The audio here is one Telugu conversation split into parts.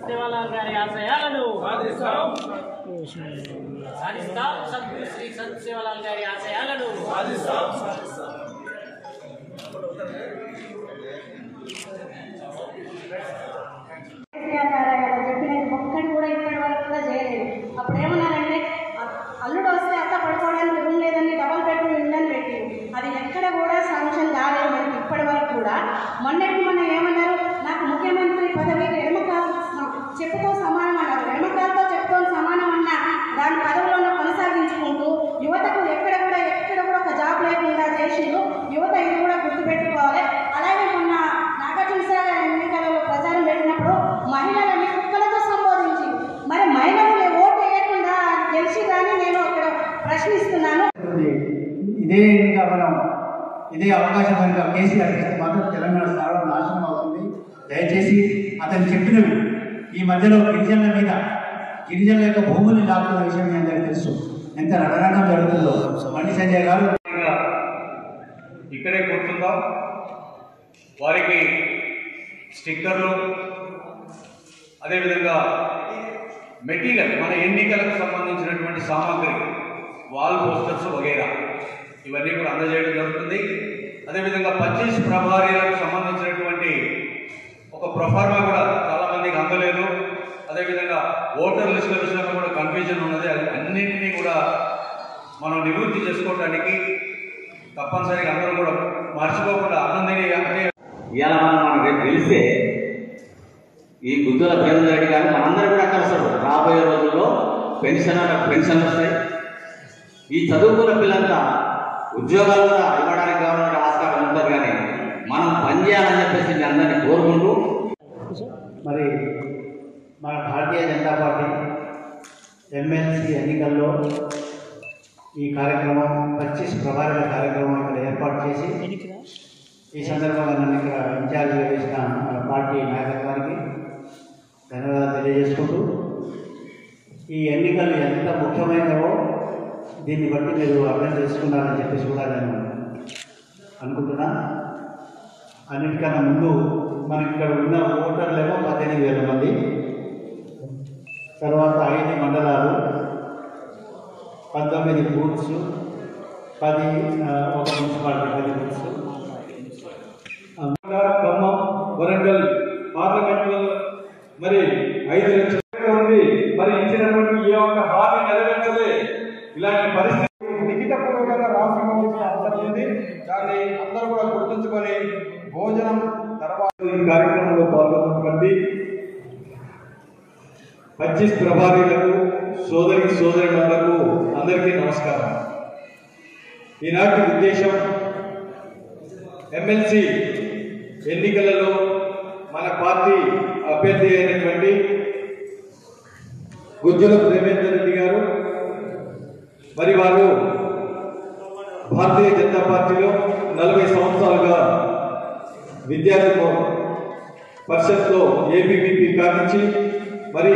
సేవాలాల్ గారి ఆశయాలను సాధిస్తాం సద్గురు శ్రీ సంత్ సేవాలాల్ గారి ఆశయాలను క్రియాకార్యాలు చెప్పినది ఒక్కటి కూడా ఇప్పటి వరకు కూడా చేయలేదు అప్పుడు ఏమన్నారంటే అ- అల్లుడు వస్తే అత్త పడుకోవడానికి రూమ్ లేదని డబల్ బెడ్రూమ్ ఇల్లని పెట్టి అది ఎక్కడ కూడా శాంక్షన్ కాలేదు మనకి ఇప్పటి వరకు కూడా మొన్నటి మొన్న ఏమన్నారు నాకు ముఖ్యమంత్రి పదవి ఎడమకాలు చెప్పుతో సమానం అన్నారు ఎడమకాలతో చెప్పుతో సమానం అన్న దాని పదవిలోనే కొనసాగించుకుంటూ యువతకు ఎక్కడ కూడా ఎక్కడ కూడా ఒక జాబ్ లేకుండా చేసిండు యువత ఇది కూడా గుర్తుపెట్టుకోవాలి అలాగే మొన్న నాగార్జున సాగర్ ఎన్నికలలో ప్రచారం పెట్టినప్పుడు మహిళలని కుక్కలతో సంబోధించి మరి మహిళలు ఓటు వేయకుండా గెలిచి కానీ నేను ఇక్కడ ప్రశ్నిస్తున్నాను ఉంది. ఇదే ఇంకా మనం ఇదే అవకాశం కనుక కేసీఆర్ ఇస్తే మాత్రం తెలంగాణ సర్వ నాశనం అవుతుంది దయచేసి అతను చెప్పినవి ఈ మధ్యలో గిరిజనుల మీద గిరిజనుల యొక్క భూముల్ని లాక్కున్న విషయం మీ అందరికీ తెలుసు ఎంత రణరంగం జరుగుతుందో బండి సంజయ్ గారు ఇక్కడే కూర్చుందాం వారికి స్టిక్కర్లు అదేవిధంగా మెటీరియల్ మన ఎన్నికలకు సంబంధించినటువంటి సామాగ్రి వాల్ పోస్టర్స్ వగైరా ఇవన్నీ కూడా అందజేయడం జరుగుతుంది అదేవిధంగా పచ్చీస్ ప్రభారీలకు సంబంధించినటువంటి ఒక ప్రొఫార్మా కూడా చాలా మందికి అందలేదు అదేవిధంగా ఓటర్ లిస్టుల విషయంలో కూడా కన్ఫ్యూజన్ ఉన్నది అది అన్నింటినీ కూడా మనం నివృత్తి చేసుకోవడానికి తప్పనిసరిగా అందరూ కూడా మర్చిపోకుండా ఆనందిని అంటే ఇవాళ మనం మనం రేపు గెలిస్తే ఈ గుద్దుల ప్రేమల రెడ్డి గారు మనందరూ కూడా అక్కడ వస్తారు రాబోయే రోజుల్లో పెన్షన్ పెన్షన్ వస్తాయి ఈ చదువుకున్న పిల్లలంతా ఉద్యోగాలు కూడా ఇవ్వడానికి గవర్నమెంట్ ఆస్కారం ఉంటుంది కానీ మనం పనిచేయాలని చెప్పేసి మీ అందరినీ కోరుకుంటూ మరి మన భారతీయ జనతా పార్టీ ఎమ్మెల్సీ ఎన్నికల్లో ఈ కార్యక్రమం పచ్చిస్ ప్రభావిత కార్యక్రమం ఇక్కడ ఏర్పాటు చేసి ఈ సందర్భంగా నన్ను ఇక్కడ ఇన్ఛార్జ్ వేసిన మన పార్టీ నాయకత్వానికి ధన్యవాదాలు తెలియజేసుకుంటూ ఈ ఎన్నికలు ఎంత ముఖ్యమైనవో దీన్ని బట్టి మీరు అర్థం చేసుకున్నారని చెప్పేసి కూడా నేను అనుకుంటున్నా అన్నిటికన్నా ముందు మనకి ఇక్కడ ఉన్న ఓటర్లేమో పద్దెనిమిది వేల మంది తర్వాత ఐదు మండలాలు పంతొమ్మిది బూత్స్ పది ఆ, ఒక మున్సిపాలిటీ పది బూత్స్ ఖమ్మం వరంగల్ పార్లమెంట్ మరి ఐదు లక్షల ఉంది మరి ఇచ్చినటువంటి ఏ ఒక్క హామీ నెరవేర్చలే ఇలాంటి పరిస్థితి లిఖితపూర్వకంగా రాష్ట్రం అవసరం ఉంది దాన్ని అందరూ కూడా గుర్తుంచుకొని భోజనం తర్వాత ఈ కార్యక్రమంలో పాల్గొన్నటువంటి పచ్చిస్ ప్రభారీలకు సోదరి సోదరులకు అందరికీ నమస్కారం ఈనాటి ఉద్దేశం ఎమ్మెల్సీ ఎన్నికలలో మన పార్టీ అభ్యర్థి అయినటువంటి గుజ్జల ప్రేమేందర్ రెడ్డి గారు మరి వారు భారతీయ జనతా పార్టీలో నలభై సంవత్సరాలుగా విద్యార్థి మో- పరిషత్లో ఏబీవీపీ కానించి మరి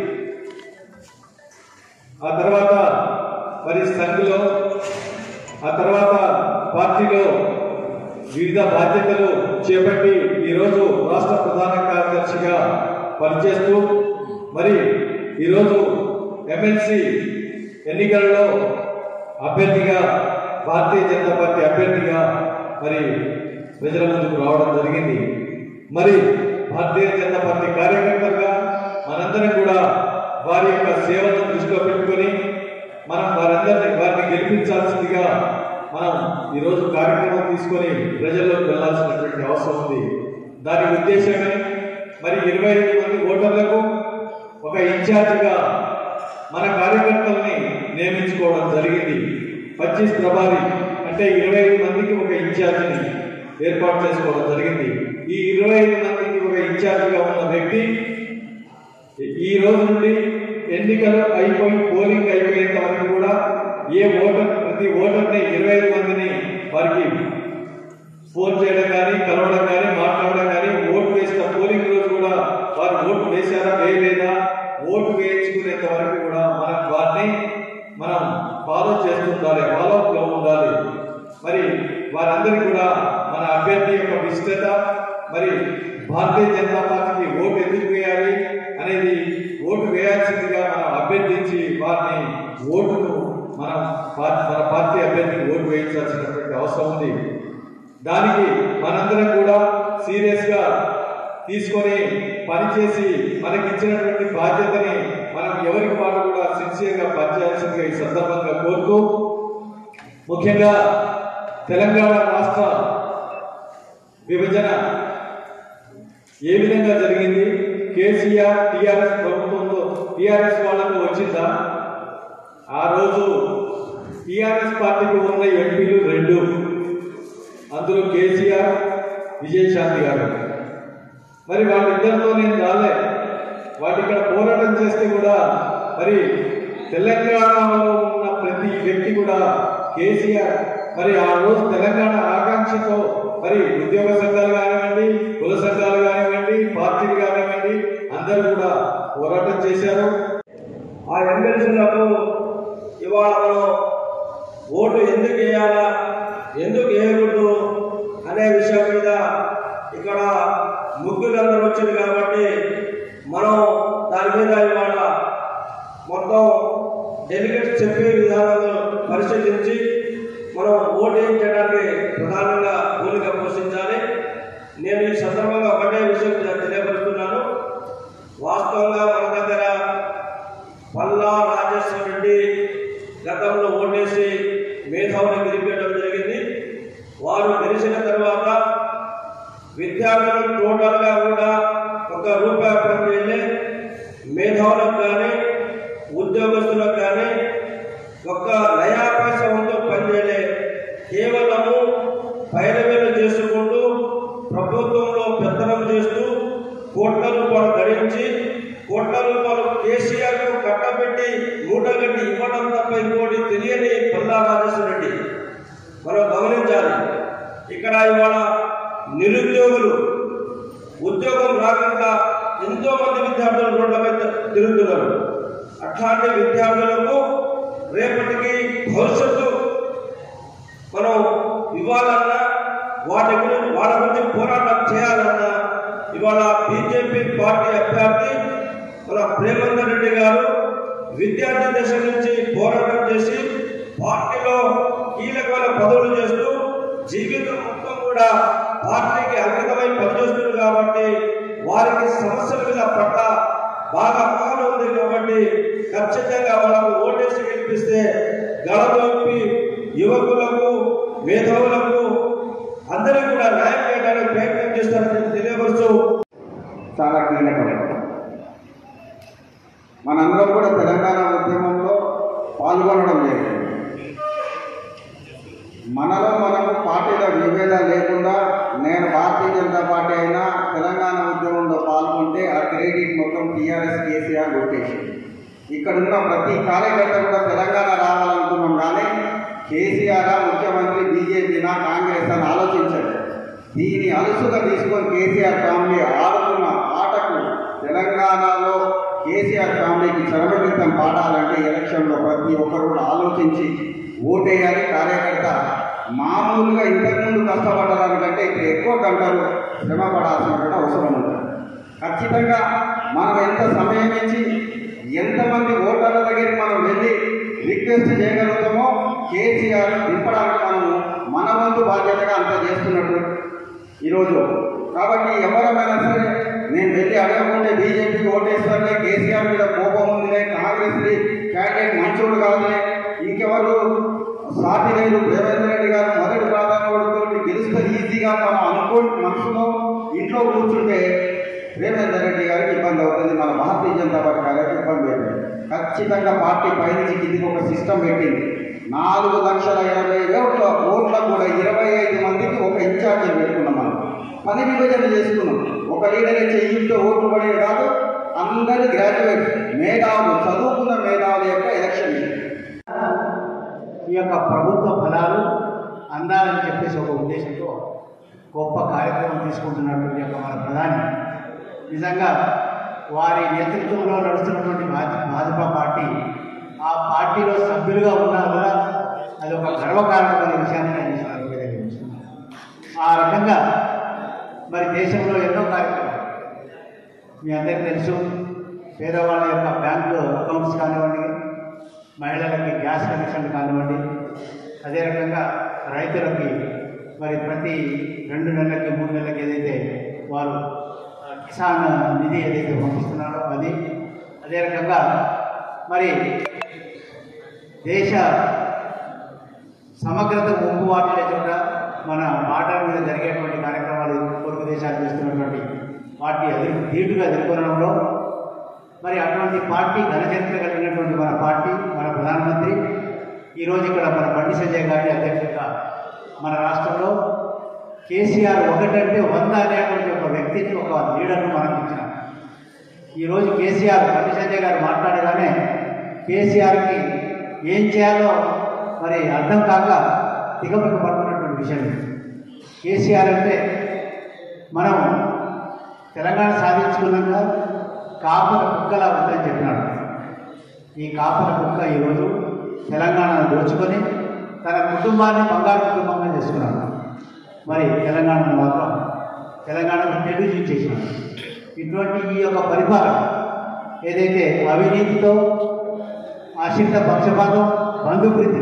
ఆ తర్వాత మరి సంఘ్లో ఆ తర్వాత పార్టీలో వివిధ బాధ్యతలు చేపట్టి ఈరోజు రాష్ట్ర ప్రధాన కార్యదర్శిగా పనిచేస్తూ మరి ఈరోజు ఎమ్మెల్సీ ఎన్నికలలో అభ్యర్థిగా భారతీయ జనతా పార్టీ అభ్యర్థిగా మరి ప్రజల ముందుకు రావడం జరిగింది మరి భారతీయ జనతా పార్టీ కార్యకర్తలుగా మనందరం కూడా వారి యొక్క సేవలను దృష్టిలో పెట్టుకొని మనం వారందరినీ వారిని గెలిపించాల్సిందిగా మనం ఈరోజు కార్యక్రమం తీసుకొని ప్రజల్లోకి వెళ్లాల్సినటువంటి అవసరం ఉంది దాని ఉద్దేశమే మరి ఇరవై ఐదు మంది ఓటర్లకు ఒక ఇన్ఛార్జిగా మన కార్యకర్తల్ని నియమించుకోవడం జరిగింది పచ్చిస్ ప్రభారి అంటే ఇరవై ఐదు మందికి ఒక ఇన్ఛార్జిని ఏర్పాటు చేసుకోవడం జరిగింది ఈ ఇరవై ఐదు మందికి ఒక ఇన్ఛార్జిగా ఉన్న వ్యక్తి ఈ రోజు నుండి ఎన్నికలు అయిపోయి పోలింగ్ అయిపోయేంత వరకు కూడా ఏ ఓటర్ ప్రతి ఓటర్ని ఇరవై ఐదు మందిని వారికి ఫోన్ చేయడం కానీ కలవడం కానీ మాట్లాడడం కానీ ఓటు వేసిన పోలింగ్ రోజు కూడా వారు ఓటు వేశారా వేయలేదా ఓటు వేయించుకునేంత వరకు కూడా మనం వారిని మనం ఫాలో చేస్తుండాలి ఫాలో లో ఉండాలి మరి వారందరికీ కూడా మన అభ్యర్థి యొక్క విశిష్టత మరి భారతీయ జనతా పార్టీకి ఓటు ఎందుకు వేయాలి అనేది ఓటు వేయాల్సిందిగా మనం అభ్యర్థించి వారిని ఓటును మనం పా- మన పార్టీ అభ్యర్థికి ఓటు వేయించాల్సినటువంటి అవసరం ఉంది దానికి మనందరం కూడా సీరియస్ గా తీసుకొని పనిచేసి మనకి ఇచ్చినటువంటి బాధ్యతని మనం ఎవరికి వాళ్ళు కూడా సిన్సియర్ గా పనిచేయాల్సిందిగా ఈ సందర్భంగా కోరుతూ ముఖ్యంగా తెలంగాణ రాష్ట్ర విభజన ఏ విధంగా జరిగింది కేసీఆర్ టిఆర్ఎస్ ప్రభుత్వంతో టిఆర్ఎస్ వాళ్ళకు వచ్చిందా ఆ రోజు టిఆర్ఎస్ పార్టీకి ఉన్న ఎంపీలు రెండు అందులో కేసీఆర్ విజయశాంతి గారు మరి వాళ్ళిద్దరితో నేను రాలే వాటి ఇక్కడ పోరాటం చేస్తే కూడా మరి తెలంగాణలో ఉన్న ప్రతి వ్యక్తి కూడా కేసీఆర్ మరి ఆ రోజు తెలంగాణ ఆకాంక్షతో మరి ఉద్యోగ సంఘాలు కానివ్వండి కుల సంఘాలు కానివ్వండి పార్టీలు కానివ్వండి అందరూ కూడా పోరాటం చేశారు ఆ ఎమ్మెల్సీలకు ఇవాళ మనం ఓటు ఎందుకు వేయాలా ఎందుకు వేయకూడదు అనే విషయం మీద ఇక్కడ ముగ్గురందరూ వచ్చింది కాబట్టి మనం దాని మీద ఇవాళ మొత్తం డెలిగేట్స్ చెప్పే విధానాలను పరిశీలించి మనం ఓటు ఏం చేయడానికి ప్రధానంగా భూమిక పోషించాలి నేను ఈ సందర్భంగా ఒకటే విషయం తెలియపరుస్తున్నాను వాస్తవంగా మన దగ్గర పల్లా రాజేశ్వర రెడ్డి గతంలో ఓటేసి మేధావులు గెలిపేయడం జరిగింది వారు గెలిచిన తర్వాత విద్యార్థులు టోటల్గా కూడా ఒక రూపాయి పనిచేయలే మేధావులకు కానీ ఉద్యోగస్తులకు కానీ ఒక్క నయా పైసా ఉందో పనిచేయలే కేవలము పైరవేలు చేసుకుంటూ ప్రభుత్వంలో పెత్తనం చేస్తూ కోట్ల రూపాయలు గడించి కోట్ల రూపాయలు కేసీఆర్ కు కట్టబెట్టి మూటగట్టి ఇవ్వడం తప్ప ఇంకోటి తెలియని పల్లా రాజేశ్వర రెడ్డి మనం గమనించాలి ఇక్కడ ఇవాళ నిరుద్యోగులు ఉద్యోగం రాకుండా ఎంతో మంది విద్యార్థులు రోడ్ల మీద తిరుగుతున్నారు అట్లాంటి విద్యార్థులకు రేపటికి భవిష్యత్తు మనం ఇవ్వాలన్నా వాటి గురించి వాళ్ళ గురించి పోరాటం చేయాలన్నా ఇవాళ బీజేపీ పార్టీ అభ్యర్థి మన ప్రేమందర్ రెడ్డి గారు విద్యార్థి దశ నుంచి పోరాటం చేసి పార్టీలో కీలకమైన పదవులు చేస్తూ జీవితం మొత్తం కూడా పార్టీకి అంకితమై పనిచేస్తున్నారు కాబట్టి వారికి సమస్యల మీద పట్ల బాగా అవగాహన ఉంది కాబట్టి ఖచ్చితంగా వాళ్ళకు ఓటేసి గెలిపిస్తే గడపి యువకులకు మేధావులకు అందరికీ కూడా న్యాయం చేయడానికి ప్రయత్నం చేస్తారని తెలియపరుస్తూ చాలా కీలకం మనందరం కూడా తెలంగాణ ఉద్యమంలో పాల్గొనడం లేదు మనలో మనకు పార్టీల విభేదాలు లేకుండా నేను భారతీయ జనతా పార్టీ అయినా తెలంగాణ ఉద్యమంలో పాల్గొంటే ఆ క్రెడిట్ మొత్తం టీఆర్ఎస్ కేసీఆర్ కొట్టేసి ఇక్కడ ఉన్న ప్రతి కార్యకర్త కూడా తెలంగాణ రావాలనుకున్నాం కానీ కేసీఆర్ ముఖ్యమంత్రి బీజేపీనా కాంగ్రెస్ అని ఆలోచించారు దీని అలుసుగా తీసుకొని కేసీఆర్ ఫ్యామిలీ ఆడుతున్న ఆటకు తెలంగాణలో కేసీఆర్ ఫ్యామిలీకి చరమగీతం పాడాలంటే ఎలక్షన్లో ప్రతి ఒక్కరు కూడా ఆలోచించి ఓటేయాలి కార్యకర్త మామూలుగా ఇంతకుముందు కష్టపడడానికంటే ఇప్పుడు ఎక్కువ గంటలు శ్రమ పడాల్సినటువంటి అవసరం ఉంటుంది ఖచ్చితంగా మనం ఎంత సమయం ఇచ్చి ఎంతమంది ఓటర్ల దగ్గరికి మనం వెళ్ళి రిక్వెస్ట్ చేయగలుగుతామో కేసీఆర్ దింపడానికి మనము మన వంతు బాధ్యతగా అంత చేస్తున్నట్టు ఈరోజు కాబట్టి ఎవరమైనా సరే నేను వెళ్ళి అడగకుంటే బీజేపీకి ఓటేస్తానే కేసీఆర్ మీద కోపం ఉందిలే కాంగ్రెస్ క్యాండిడేట్ మంచోడు కాదులే ఇంకెవరు సాటి లేదు రేవంత్ రెడ్డి గారు మొదటి ప్రాధాన్యత కొడుకుని గెలుస్తే ఈజీగా మనం అనుకోని మనసులో ఇంట్లో కూర్చుంటే రేవంత్ రెడ్డి గారికి ఇబ్బంది అవుతుంది మన భారతీయ జనతా పార్టీ గారికి ఇబ్బంది అవుతుంది ఖచ్చితంగా పార్టీ పైనుంచి కిందికి ఒక సిస్టమ్ పెట్టింది నాలుగు లక్షల ఎనభై వేల ఓట్ల కూడా ఇరవై ఐదు మందికి ఒక ఇన్ఛార్జీలు పెట్టుకున్నాం మనం పని విభజన చేసుకున్నాం ఒక లీడర్ చెయ్యితో ఓట్లు పడేది కాదు అందరి గ్రాడ్యుయేట్ మేధావులు చదువుకున్న మేధావుల యొక్క ఎలక్షన్ ఇది. ఈ యొక్క ప్రభుత్వ ఫలాలు అందాలని చెప్పేసి ఒక ఉద్దేశంతో గొప్ప కార్యక్రమం తీసుకుంటున్నటువంటి యొక్క మన ప్రధాని నిజంగా వారి నేతృత్వంలో నడుస్తున్నటువంటి భాజ- భాజపా పార్టీ ఆ పార్టీలో సభ్యులుగా ఉన్నా కూడా అది ఒక గర్వకారణమైన విషయాన్ని నేను ఈ సందర్భంగా తెలియజేస్తున్నాను. ఆ రకంగా మరి దేశంలో ఎన్నో కార్యక్రమాలు మీ అందరికీ తెలుసు పేదవాళ్ళ యొక్క బ్యాంకు అకౌంట్స్ కానివ్వండి మహిళలకి గ్యాస్ కనెక్షన్ కానివ్వండి అదే రకంగా రైతులకి మరి ప్రతి రెండు నెలలకి మూడు నెలలకి ఏదైతే వారు ఆ, కిసాన్ నిధి ఏదైతే పంపిస్తున్నారో అది అదే రకంగా మరి దేశ సమగ్రత ముంపు వాటిలో చోట మన బార్డర్ మీద జరిగేటువంటి కార్యక్రమాలు పొరుగు దేశాలు చేస్తున్నటువంటి వాటిని ఎదురు ధీటుగా ఎదుర్కొనడంలో మరి అటువంటి పార్టీ ఘనచరిత్ర కలిగినటువంటి మన పార్టీ మన ప్రధానమంత్రి ఈరోజు ఇక్కడ మన బండి సంజయ్ గారి అధ్యక్షతగా మన రాష్ట్రంలో కేసీఆర్ ఒకటంటే వంద అనేటువంటి ఒక వ్యక్తిని ఒక లీడర్ను మనకు ఇచ్చినాం ఈరోజు కేసీఆర్ బండి సంజయ్ గారు మాట్లాడగానే కేసీఆర్కి ఏం చేయాలో మరి అర్థం కాక తిగమక పడుతున్నటువంటి విషయం ఇది. కేసీఆర్ అంటే మనం తెలంగాణ సాధించుకున్నాక కాపుల కుక్కలా ఉందని చెప్పినాడు ఈ కాపుల కుక్క ఈరోజు తెలంగాణను దోచుకొని తన కుటుంబాన్ని బంగారు కుటుంబంగా చేసుకున్నాడు మరి తెలంగాణను మాత్రం తెలంగాణను తెలుగు చూసేసినాడు ఇటువంటి ఈ యొక్క పరిపాలన ఏదైతే అవినీతితో ఆశ్రిత పక్షపాతం బంధుప్రీతి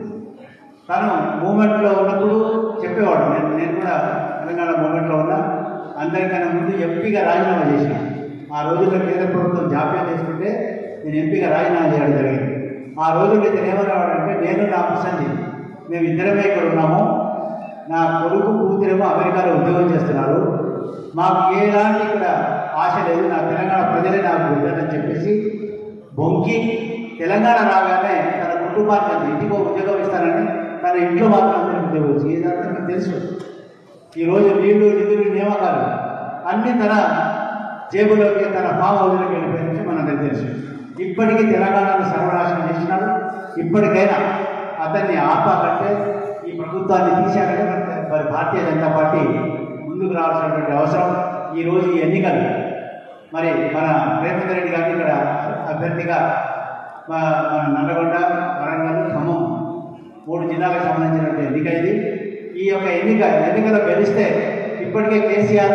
తను మూమెంట్లో ఉన్నప్పుడు చెప్పేవాడు నేను నేను కూడా తెలంగాణ మూమెంట్లో ఉన్నా అందరికన్నా ముందు ఎంపీగా రాజీనామా చేసిన ఆ రోజుల్లో కేంద్ర ప్రభుత్వం జాప్యం చేసుకుంటే నేను ఎంపీగా రాజీనామా చేయడం జరిగింది ఆ రోజుల్లో ఇతను ఏమనేవాడంటే నేను నా ప్రసంగి మేము ఇద్దరమే ఇక్కడ ఉన్నాము నా కొడుకు కూతురేమో అమెరికాలో ఉద్యోగం చేస్తున్నారు మాకు ఎలాంటి ఇక్కడ ఆశ లేదు నా తెలంగాణ ప్రజలే నాకు బిడ్డలని చెప్పేసి బొంకి తెలంగాణ రాగానే తన కుటుంబానికి అంత ఇంటికి ఒక ఉద్యోగం ఇస్తానని తన ఇంట్లో మాత్రం అందరికీ ఉద్యోగం వచ్చింది ఇదంతా మీకు తెలుసు ఈరోజు నీళ్లు నిధులు నియామకాలు అన్ని తన జేబులోకి తన ఫామ్ హౌస్లోకి వెళ్ళిపోయిన విషయం మనందరికీ తెలుసు ఇప్పటికీ తెలంగాణను సర్వనాశనం చేసినాడు ఇప్పటికైనా అతన్ని ఆపాలంటే ఈ ప్రభుత్వాన్ని తీశారంటే మరి- మరి భారతీయ జనతా పార్టీ ముందుకు రావాల్సినటువంటి అవసరం ఈరోజు ఈ ఎన్నికలు మరి మన రేవంత్ రెడ్డి గారిని ఇక్కడ అభ్యర్థిగా మా- మన నల్లగొండ వరంగల్ ఖమ్మం మూడు జిల్లాలకు సంబంధించినటువంటి ఎన్నిక ఇది ఈ యొక్క ఎన్నిక ఎన్నికలో గెలిస్తే ఇప్పటికే కేసీఆర్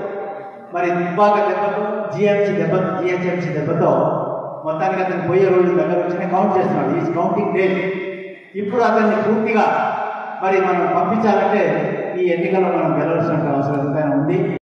మరి దుబ్బాక దెబ్బతో జిఎంసీ దెబ్బతో జిహెచ్ఎంసీ దెబ్బతో మొత్తానికి అతను పోయే రోజులు దగ్గర వచ్చినాయి కౌంట్ చేస్తున్నాడు ఈ కౌంటింగ్ డే ఇప్పుడు అతన్ని పూర్తిగా మరి మనం పంపించాలంటే ఈ ఎన్నికల్లో మనం గెలవాల్సిన అవసరం ఎంతైనా ఉంది